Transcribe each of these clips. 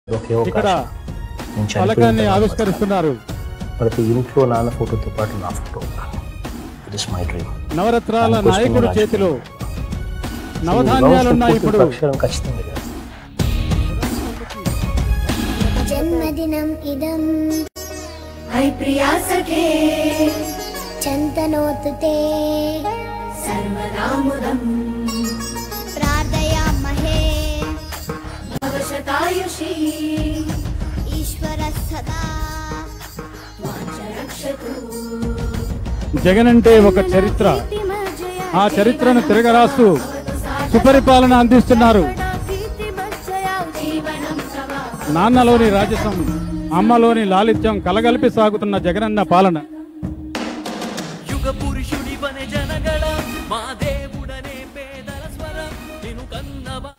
ఒకే ఇక్కడ అవకాశం నేను చనిపోయిన ఫలకాన్ని తర్వాత ఆవిష్కరిస్తున్నారు ప్రతి ఇంట్లో నాన్న ఫోటోతో పాటు నా ఫోటో ఉండాలి ఇట్ ఇస్ మై డ్రీమ్ నవరత్నాల దానికోసం నాయకుడు నేను చేతిలో నవధాన్యాలున్నాయి ఇప్పుడు అక్షరం ఖచ్చితంగా లేదు. జన్మదినం ఇదం హై ప్రియా సఖే చంతనోతు తే సర్వదాముదం ప్రార్థయామహే భవశతాయుషీ ఈశ్వర సదా వాచ రక్షతు జగన్ అంటే ఒక చరిత్ర ఆ చరిత్రను తిరగరాస్తూ సుపరిపాలన అందిస్తున్నారు జీవనం తవ నాన్నలోని రాజసం అమ్మలోని లాలిత్యం కలగలిపి సాగుతున్న జగనన్న పాలన యుగ పురుషుడి వనే జనగళ మా దేవుడనే పేదల స్వరం నిను కన్నవా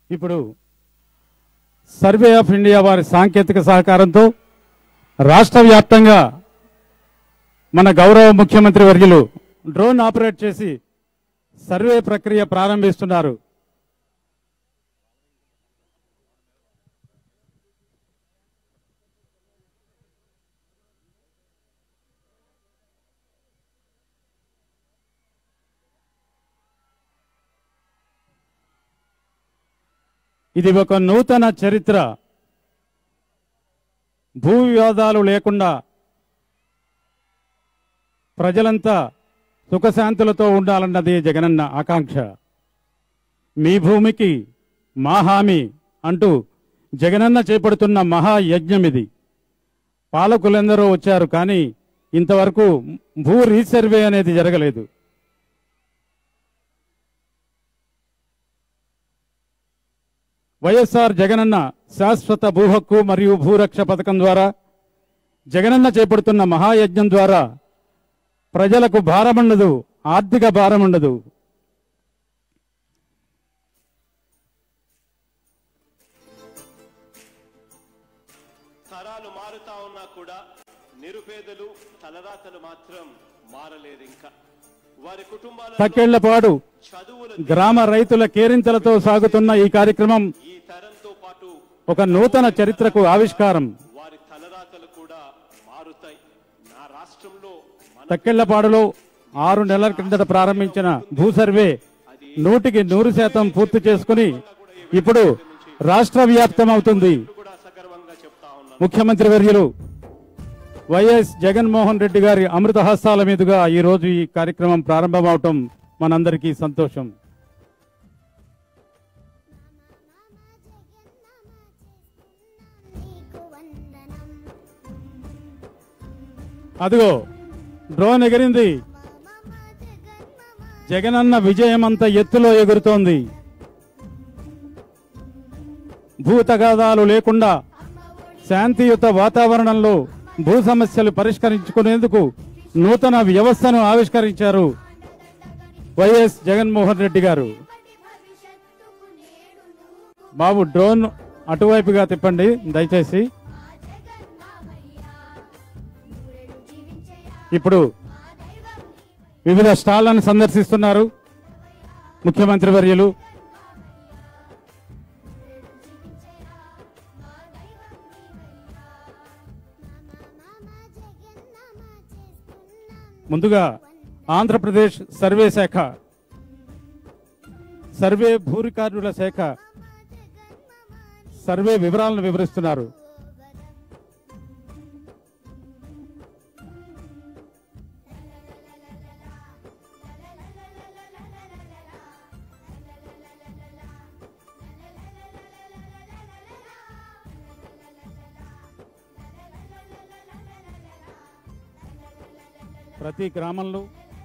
ఇప్పుడు సర్వే ఆఫ్ ఇండియా వారి సాంకేతిక సహకారంతో రాష్ట్ర వ్యాప్తంగా మన గౌరవ ముఖ్యమంత్రి వర్యులు డ్రోన్ ఆపరేట్ చేసి సర్వే ప్రక్రియ ప్రారంభిస్తున్నారు ఇది ఒక నూతన చరిత్ర భూ వివాదాలు లేకుండా ప్రజలంతా సుఖశాంతులతో ఉండాలన్నది జగనన్న ఆకాంక్ష మీ భూమికి మా హామీ అంటూ జగనన్న చేపడుతున్న మహాయజ్ఞం ఇది పాలకులెందరో వచ్చారు కానీ ఇంతవరకు భూ రీసర్వే అనేది జరగలేదు వైఎస్ఆర్ జగనన్న శాశ్వత భూ హక్కు మరియు భూరక్ష పథకం ద్వారా జగనన్న చేపడుతున్న మహాయజ్ఞం ద్వారా ప్రజలకు భారముండదు ఆర్థిక భారముండదు తరాలు మారుతా ఉన్నా కూడా నిరుపేదలు తలరాతలు మాత్రం మారలేదు ఇంకా వారి కుటుంబాల తక్కెళ్లపాడు చదువుల గ్రామ రైతుల కేరింతలతో సాగుతున్న ఈ కార్యక్రమం ఈ తరంతో పాటు ఒక నూతన చరిత్రకు ఆవిష్కారం వారి తలరాతలు కూడా మారుతాయి నా రాష్ట్రంలో మన తక్కెళ్లపాడులో ఆరు నెలల క్రిందట ప్రారంభించిన భూ సర్వే నూటికి నూరు శాతం పూర్తి చేసుకుని ఇప్పుడు రాష్ట్ర వ్యాప్తం అవుతుంది కూడా సగర్వంగా చెప్తా ఉన్నాను ముఖ్యమంత్రి వర్యులు వైఎస్ జగన్మోహన్ రెడ్డి గారి అమృత హస్తాల మీదుగా ఈ రోజు ఈ కార్యక్రమం ప్రారంభమవటం మనందరికీ సంతోషం నీకు వందనం అదిగో డ్రోన్ ఎగిరింది మమ జగన్మమ జగనన్న విజయం అంత ఎత్తులో ఎగురుతోంది భూతగాదాలు లేకుండా శాంతియుత వాతావరణంలో భూ సమస్యలు పరిష్కరించుకునేందుకు నూతన వ్యవస్థను ఆవిష్కరించారు వైఎస్ జగన్మోహన్ రెడ్డి గారు బాబు డ్రోన్ అటువైపుగా తిప్పండి దయచేసి ఇప్పుడు వివిధ స్టాళ్లను సందర్శిస్తున్నారు ముఖ్యమంత్రి వర్యులు మమ జగన్మమ చేస్తున్నాం ముందుగా ఆంధ్రప్రదేశ్ సర్వే శాఖ సర్వే భూ రికార్డుల శాఖ సర్వే వివరాలను వివరిస్తున్నారు ప్రతి గ్రామంలో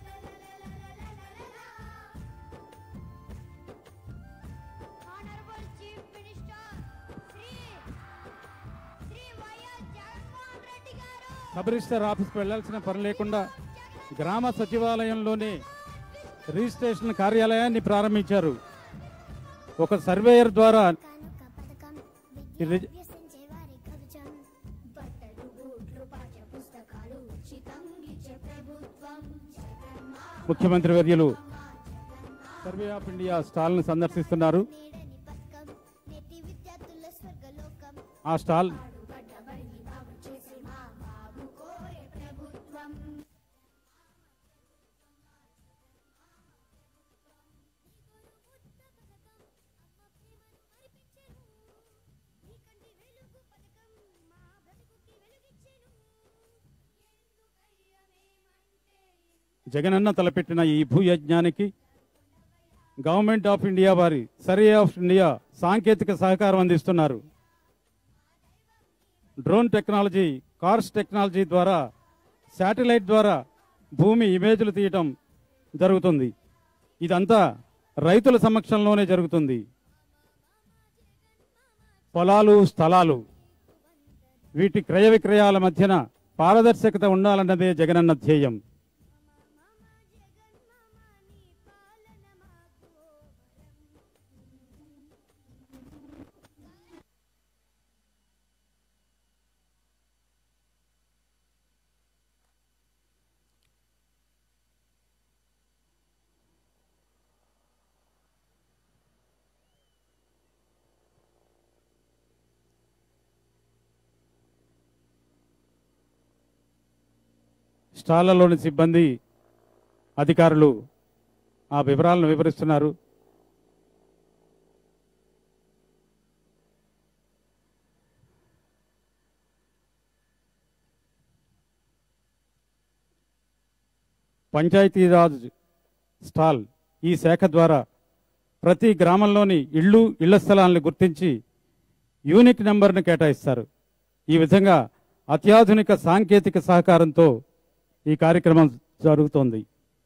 Honorable Chief Minister, Sri Sri YS Jaganmohan Reddy garu sub register ఆఫీస్కి వెళ్లాల్సిన పని లేకుండా గ్రామ సచివాలయంలోనే రిజిస్ట్రేషన్ కార్యాలయాన్ని ప్రారంభించారు ఒక సర్వేయర్ ద్వారా కానుక పథకం ఈ రిజి- విద్యాభ్యసించే వారి కవచం బట్టలు బూట్లు పాఠ్య పుస్తకాలు ఉచితం ఇచ్చే ప్రభుత్వం జగన్మా ముఖ్యమంత్రి వర్యులు సర్వే ఆఫ్ ఇండియా స్టాల్ను సందర్శిస్తున్నారు నీడని పథకం నేటి విద్యార్థుల స్వర్గలోకం ఆ స్టాల్ పడ్డబడిని బాగు చేసి మా బాబు కోరే ప్రభుత్వం జగనన్న తలపెట్టిన ఈ భూయజ్ఞానికి గవర్నమెంట్ ఆఫ్ ఇండియా వారి సర్వే ఆఫ్ ఇండియా సాంకేతిక సహకారం అందిస్తున్నారు డ్రోన్ టెక్నాలజీ కార్స్ టెక్నాలజీ ద్వారా శాటిలైట్ ద్వారా భూమి ఇమేజ్లు తీయటం జరుగుతుంది ఇదంతా రైతుల సమక్షంలోనే జరుగుతుంది పొలాలు స్థలాలు వీటి క్రయ విక్రయాల మధ్యన పారదర్శకత ఉండాలన్నదే జగనన్న ధ్యేయం స్టాళ్లలోని సిబ్బంది అధికారులు ఆ వివరాలను వివరిస్తున్నారు పంచాయతీరాజ్ స్టాల్ ఈ శాఖ ద్వారా ప్రతి గ్రామంలోని ఇళ్ళు ఇళ్ల స్థలాలను గుర్తించి యూనిక్ నెంబర్ను కేటాయిస్తారు ఈ విధంగా అత్యాధునిక సాంకేతిక సహకారంతో ఈ కార్యక్రమం జరుగుతోంది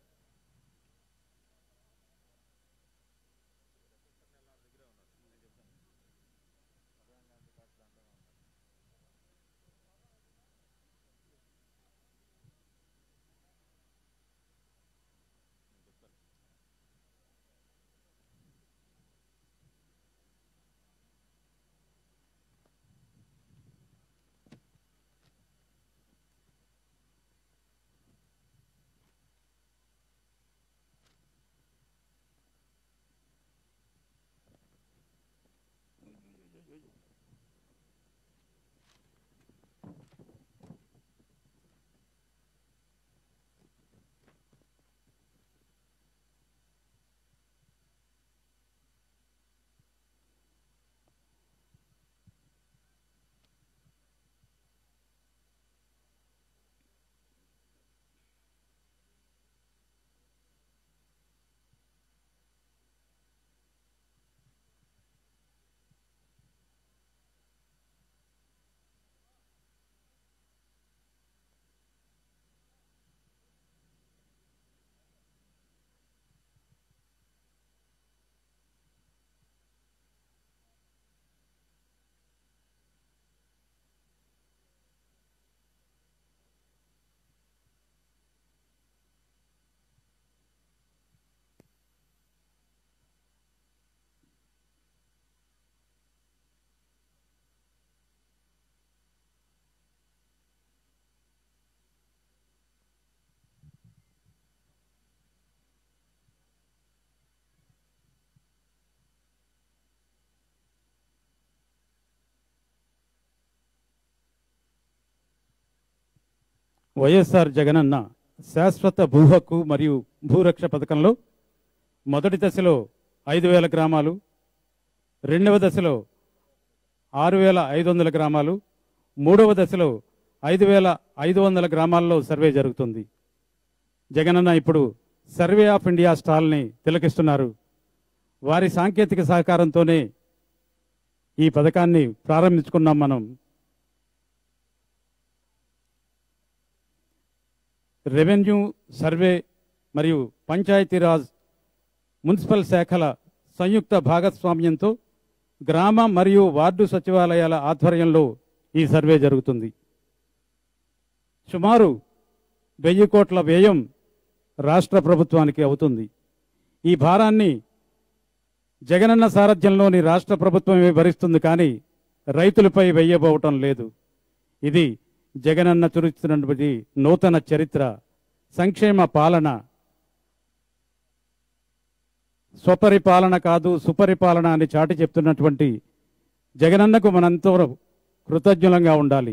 వైఎస్ఆర్ జగనన్న శాశ్వత భూ హక్కు మరియు భూరక్ష పథకంలో మొదటి దశలో ఐదు వేల గ్రామాలు రెండవ దశలో ఆరు వేల ఐదు వందల గ్రామాలు మూడవ దశలో ఐదు వేల ఐదు వందల గ్రామాల్లో సర్వే జరుగుతుంది జగనన్న ఇప్పుడు సర్వే ఆఫ్ ఇండియా స్టాల్ని తిలకిస్తున్నారు వారి సాంకేతిక సహకారంతోనే ఈ పథకాన్ని ప్రారంభించుకున్నాం మనం రెవెన్యూ సర్వే మరియు పంచాయతీరాజ్ మున్సిపల్ శాఖల సంయుక్త భాగస్వామ్యంతో గ్రామ మరియు వార్డు సచివాలయాల ఆధ్వర్యంలో ఈ సర్వే జరుగుతుంది సుమారు వెయ్యి కోట్ల వ్యయం రాష్ట్ర ప్రభుత్వానికి అవుతుంది ఈ భారాన్ని జగనన్న సారథ్యంలోని రాష్ట్ర ప్రభుత్వమే భరిస్తుంది కానీ రైతులపై వెయ్యబోవటం లేదు ఇది జగనన్న చురుస్తున్నటువంటి నూతన చరిత్ర సంక్షేమ పాలన స్వపరిపాలన కాదు సుపరిపాలన అని చాటి చెప్తున్నటువంటి జగనన్నకు మనంతో కృతజ్ఞులంగా ఉండాలి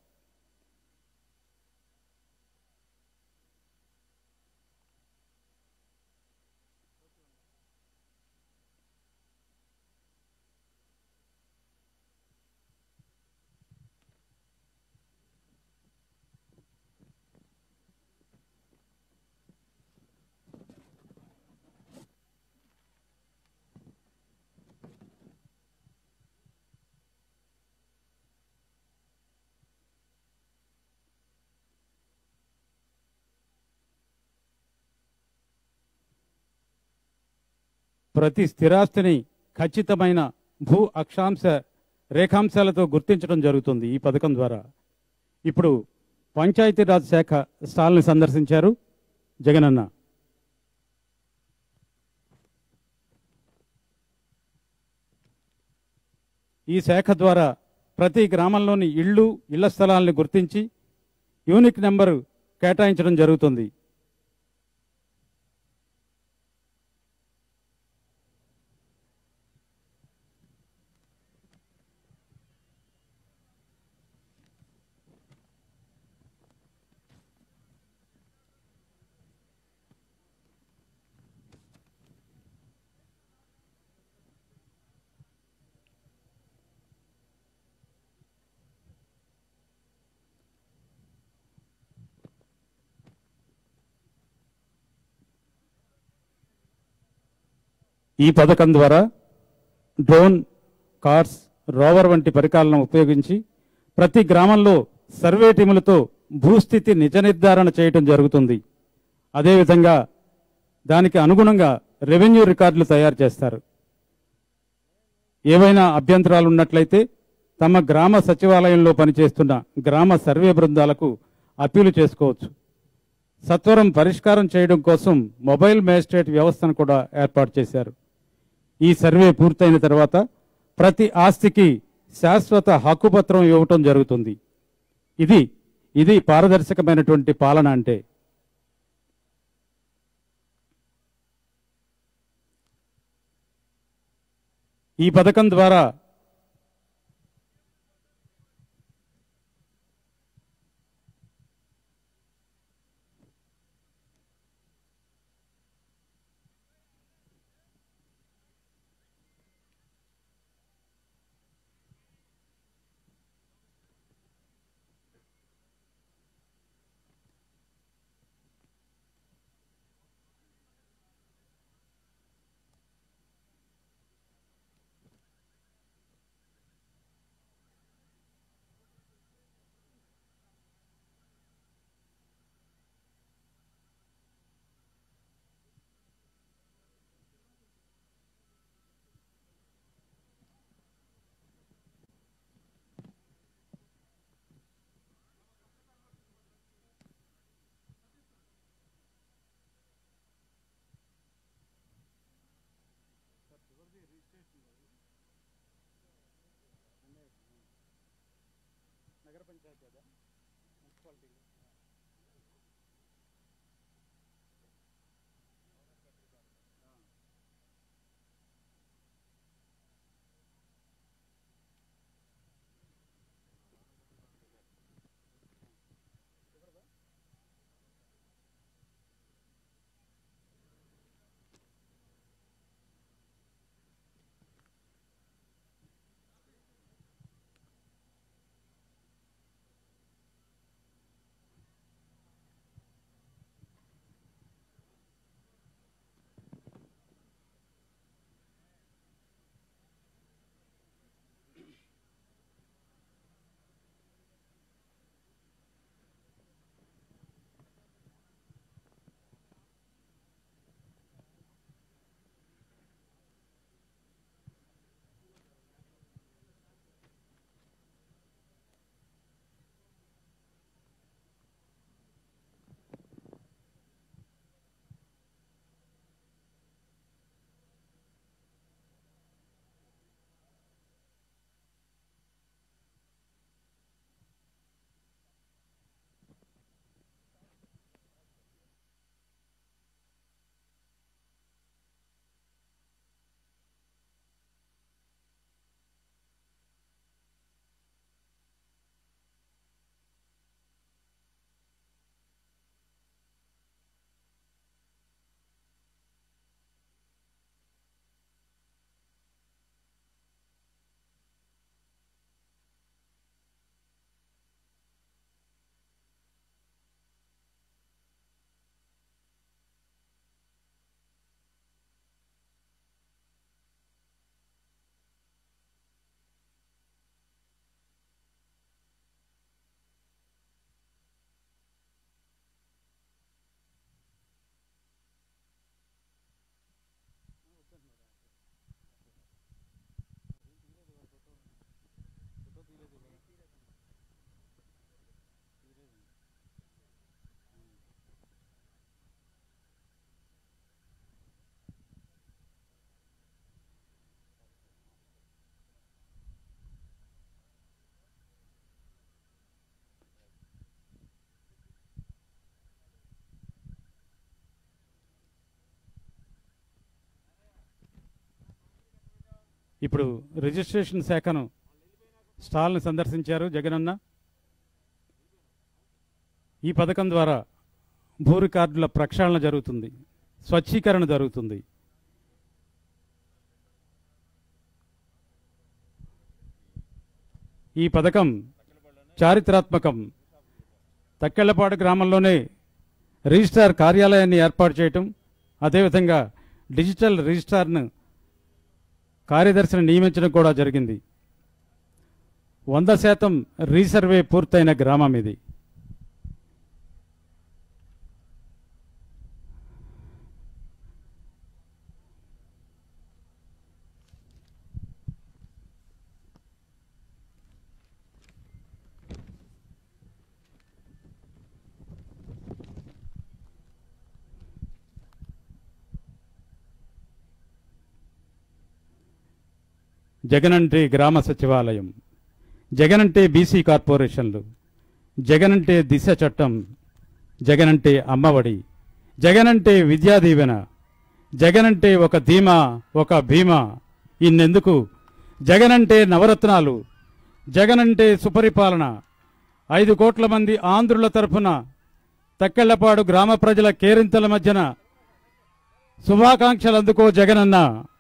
ప్రతి స్థిరాస్తిని ఖచ్చితమైన భూ అక్షాంశ రేఖాంశాలతో గుర్తించడం జరుగుతుంది ఈ పథకం ద్వారా ఇప్పుడు పంచాయతీరాజ్ శాఖ స్టాల్ని సందర్శించారు జగనన్న ఈ శాఖ ద్వారా ప్రతి గ్రామంలోని ఇళ్ళు ఇళ్ల స్థలాల్ని గుర్తించి యూనిక్ నెంబరు కేటాయించడం జరుగుతుంది ఈ పథకం ద్వారా డ్రోన్ కార్స్ రోవర్ వంటి పరికరాలను ఉపయోగించి ప్రతి గ్రామంలో సర్వే టీములతో భూస్థితి నిజ నిర్ధారణ చేయటం జరుగుతుంది అదేవిధంగా దానికి అనుగుణంగా రెవెన్యూ రికార్డులు తయారు చేస్తారు ఏవైనా అభ్యంతరాలు ఉన్నట్లయితే తమ గ్రామ సచివాలయంలో పనిచేస్తున్న గ్రామ సర్వే బృందాలకు అప్పీలు చేసుకోవచ్చు సత్వరం పరిష్కారం చేయడం కోసం మొబైల్ మేజిస్ట్రేట్ వ్యవస్థను కూడా ఏర్పాటు చేశారు ఈ సర్వే పూర్తయిన తర్వాత ప్రతి ఆస్తికి శాశ్వత హక్కుపత్రం ఇవ్వటం జరుగుతుంది ఇది ఇది పారదర్శకమైనటువంటి పాలన అంటే ఈ పథకం ద్వారా ఇప్పుడు రిజిస్ట్రేషన్ శాఖను స్టాల్ని సందర్శించారు జగనన్న ఈ పథకం ద్వారా భూ రికార్డుల ప్రక్షాళన జరుగుతుంది స్వచ్ఛీకరణ జరుగుతుంది ఈ పథకం చారిత్రాత్మకం తక్కెళ్లపాడు గ్రామంలోనే రిజిస్ట్రార్ కార్యాలయాన్ని ఏర్పాటు చేయటం అదేవిధంగా డిజిటల్ రిజిస్ట్రార్ను కార్యదర్శిని నియమించడం కూడా జరిగింది వంద శాతం రీసర్వే పూర్తయిన గ్రామం ఇది జగనంటే గ్రామ సచివాలయం జగనంటే బీసీ కార్పొరేషన్లు జగనంటే దిశ చట్టం జగనంటే అమ్మఒడి జగనంటే విద్యా దీవెన జగనంటే ఒక ధీమా ఒక భీమా ఇన్నెందుకు జగనంటే నవరత్నాలు జగనంటే సుపరిపాలన ఐదు కోట్ల మంది ఆంధ్రుల తరఫున తక్కెళ్లపాడు గ్రామ ప్రజల కేరింతల మధ్యన శుభాకాంక్షలు అందుకో జగనన్న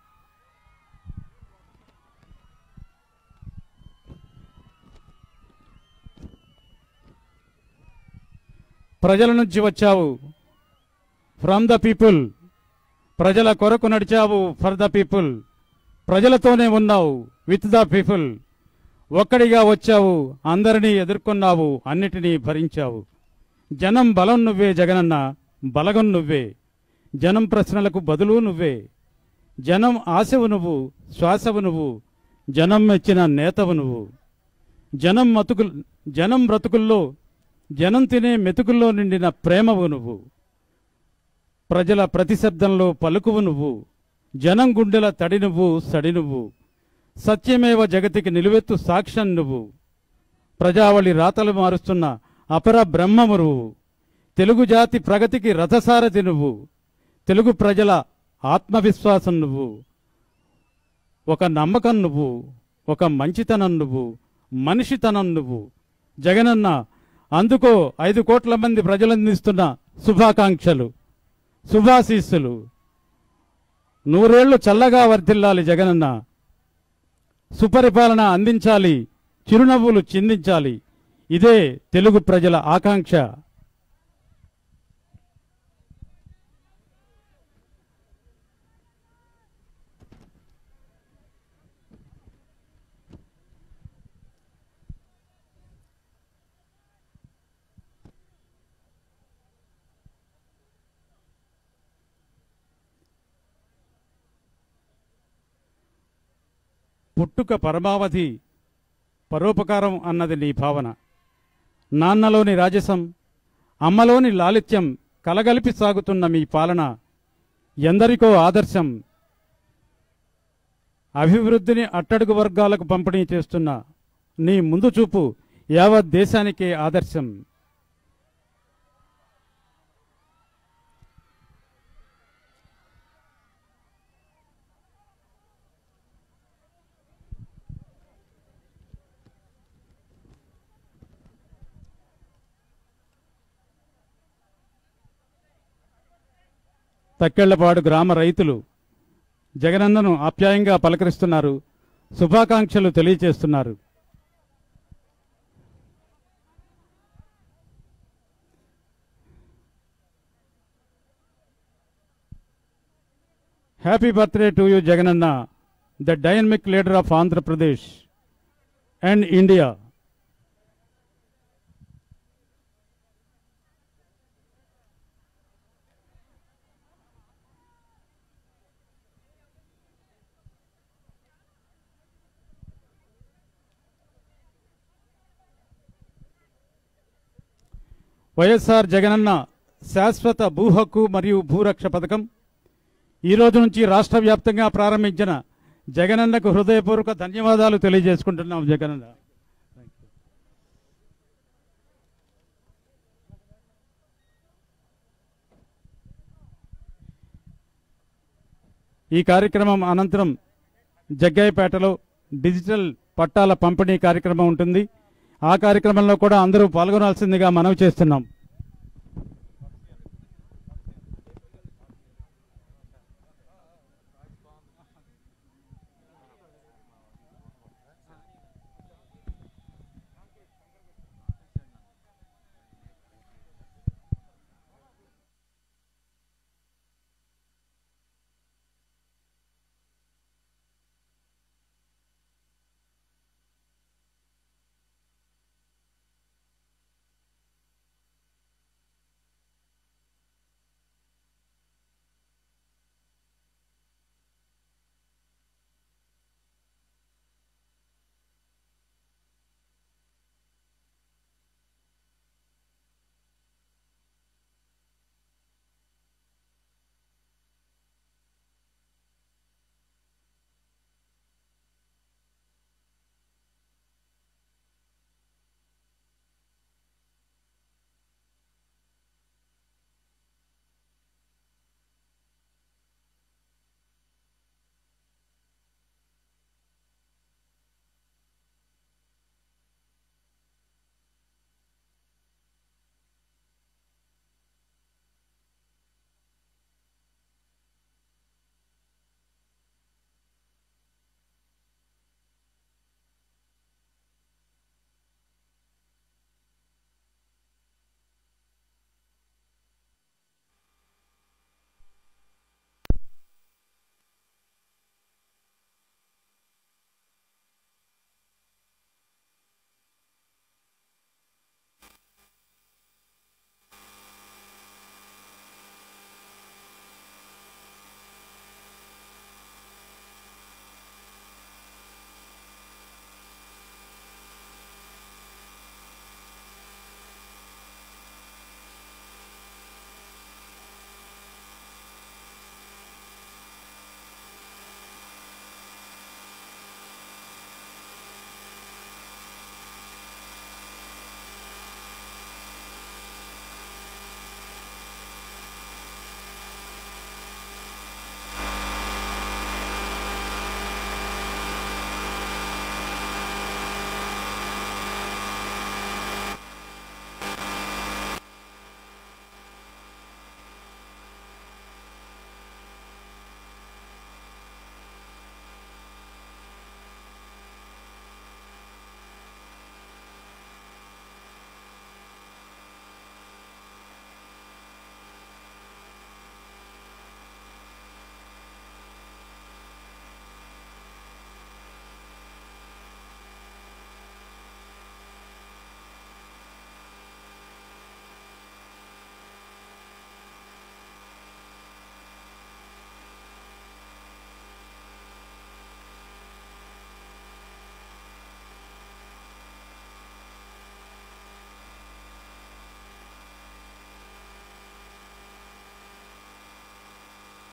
ప్రజల నుంచి వచ్చావు ఫ్రమ్ ద పీపుల్ ప్రజల కొరకు నడిచావు ఫర్ ద పీపుల్ ప్రజలతోనే ఉన్నావు విత్ ద పీపుల్ ఒక్కడిగా వచ్చావు అందరినీ ఎదుర్కొన్నావు అన్నిటినీ భరించావు జనం బలం నువ్వే జగనన్న బలగం నువ్వే జనం ప్రశ్నలకు బదులు నువ్వే జనం ఆశవు నువ్వు శ్వాసవు నువ్వు జనం మెచ్చిన నేతవు నువ్వు జనం మతుకు జనం బ్రతుకుల్లో జనం తినే మెతుకుల్లో నిండిన ప్రేమవు నువ్వు ప్రజల ప్రతిశబ్దంలో పలుకువు నువ్వు జనం గుండెల తడి నువ్వు సడి నువ్వు సత్యమేవ జగతికి నిలువెత్తు సాక్ష్యం నువ్వు ప్రజావళి రాతలు మారుస్తున్న అపర బ్రహ్మము నువ్వు తెలుగు జాతి ప్రగతికి రథసారథి నువ్వు తెలుగు ప్రజల ఆత్మవిశ్వాసం నువ్వు ఒక నమ్మకం నువ్వు ఒక మంచితనం నువ్వు మనిషితనం నువ్వు జగనన్న అందుకో ఐదు కోట్ల మంది ప్రజలందిస్తున్న శుభాకాంక్షలు శుభాశీస్సులు నూరేళ్లు చల్లగా వర్ధిల్లాలి జగనన్న సుపరిపాలన అందించాలి చిరునవ్వులు చిందించాలి ఇదే తెలుగు ప్రజల ఆకాంక్ష పుట్టుక పరమావధి పరోపకారం అన్నది నీ భావన నాన్నలోని రాజసం అమ్మలోని లాలిత్యం కలగలిపి సాగుతున్న మీ పాలన ఎందరికో ఆదర్శం అభివృద్ధిని అట్టడుగు వర్గాలకు పంపిణీ చేస్తున్న నీ ముందు చూపు యావత్ దేశానికే ఆదర్శం తక్కెళ్లపాడు గ్రామ రైతులు జగనన్నను ఆప్యాయంగా పలకరిస్తున్నారు శుభాకాంక్షలు తెలియచేస్తున్నారు happy birthday to you Jagananna the dynamic leader of Andhra Pradesh and India YSR Jagananna శాశ్వత భూ హక్కు మరియు భూరక్ష పథకం ఈ రోజు నుంచి రాష్ట్ర వ్యాప్తంగా ప్రారంభించిన జగనన్నకు హృదయపూర్వక ధన్యవాదాలు తెలియజేసుకుంటున్నాం జగనన్న ఈ కార్యక్రమం అనంతరం జగ్గాయపేటలో డిజిటల్ పట్టాల పంపిణీ కార్యక్రమం ఉంటుంది ఆ కార్యక్రమంలో కూడా అందరూ పాల్గొనాల్సిందిగా మనవి చేస్తున్నాం